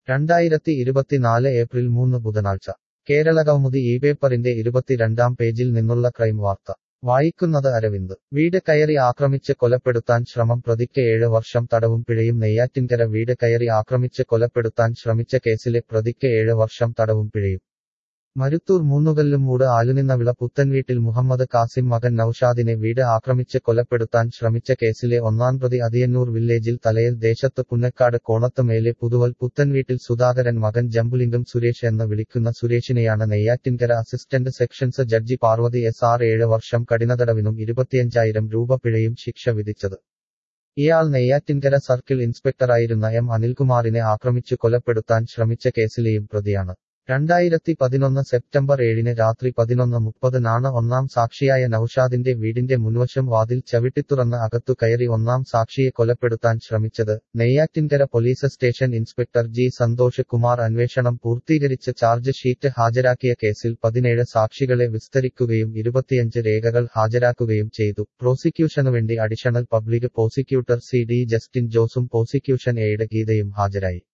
രണ്ടായിരത്തി ഇരുപത്തിനാല് ഏപ്രിൽ മൂന്ന് ബുധനാഴ്ച കേരളകൗമുദി ഈ പേപ്പറിന്റെ ഇരുപത്തിരണ്ടാം പേജിൽ നിന്നുള്ള ക്രൈം വാർത്ത വായിക്കുന്നത് അരവിന്ദ് വീട് കയറി ആക്രമിച്ച് കൊലപ്പെടുത്താൻ ശ്രമം പ്രതിക്ക് ഏഴ് വർഷം തടവും പിഴയും നെയ്യാറ്റിൻകര വീട് കയറി ആക്രമിച്ച് കൊലപ്പെടുത്താൻ ശ്രമിച്ച കേസിലെ പ്രതിക്ക് ഏഴ് വർഷം തടവും പിഴയും മരുത്തൂർ മൂന്നുകല്ലുമൂട് ആലുനിന്നവിള പുത്തൻവീട്ടിൽ മുഹമ്മദ് കാസിം മകൻ നൌഷാദിനെ വീട് ആക്രമിച്ച് കൊലപ്പെടുത്താൻ ശ്രമിച്ച കേസിലെ ഒന്നാം പ്രതി അതിയന്നൂർ വില്ലേജിൽ തലയിൽ ദേശത്ത് പുന്നക്കാട് കോണത്ത് മേലെ പുതുവൽ പുത്തൻവീട്ടിൽ സുധാകരൻ മകൻ ജംബുലിംഗം സുരേഷ് എന്ന് വിളിക്കുന്ന സുരേഷിനെയാണ് Neyyattinkara assistant sessions judge Parvathi S R ഏഴ് വർഷം കഠിനതടവിനും ഇരുപത്തിയഞ്ചായിരം രൂപ പിഴയും ശിക്ഷ വിധിച്ചത് ഇയാൾ നെയ്യാറ്റിൻകര സർക്കിൾ ഇൻസ്പെക്ടറായിരുന്ന എം അനിൽകുമാറിനെ ആക്രമിച്ചു കൊലപ്പെടുത്താൻ ശ്രമിച്ച കേസിലെയും പ്രതിയാണ് രണ്ടായിരത്തി പതിനൊന്ന് സെപ്റ്റംബർ ഏഴിന് രാത്രി പതിനൊന്ന് മുപ്പതിനാണ് ഒന്നാം സാക്ഷിയായ നൌഷാദിന്റെ വീടിന്റെ മുൻവശം വാതിൽ ചവിട്ടിത്തുറന്ന് അകത്തു കയറി ഒന്നാം സാക്ഷിയെ കൊലപ്പെടുത്താൻ ശ്രമിച്ചത് Neyyattinkara police station inspector G Santhosh Kumar അന്വേഷണം പൂർത്തീകരിച്ച് ചാർജ് ഷീറ്റ് ഹാജരാക്കിയ കേസിൽ പതിനേഴ് സാക്ഷികളെ വിസ്തരിക്കുകയും ഇരുപത്തിയഞ്ച് രേഖകൾ ഹാജരാക്കുകയും ചെയ്തു പ്രോസിക്യൂഷനുവേണ്ടി additional public prosecutor C D Justin ജോസും പ്രോസിക്യൂഷൻ എയ്ഡ് ഗീതയും ഹാജരായി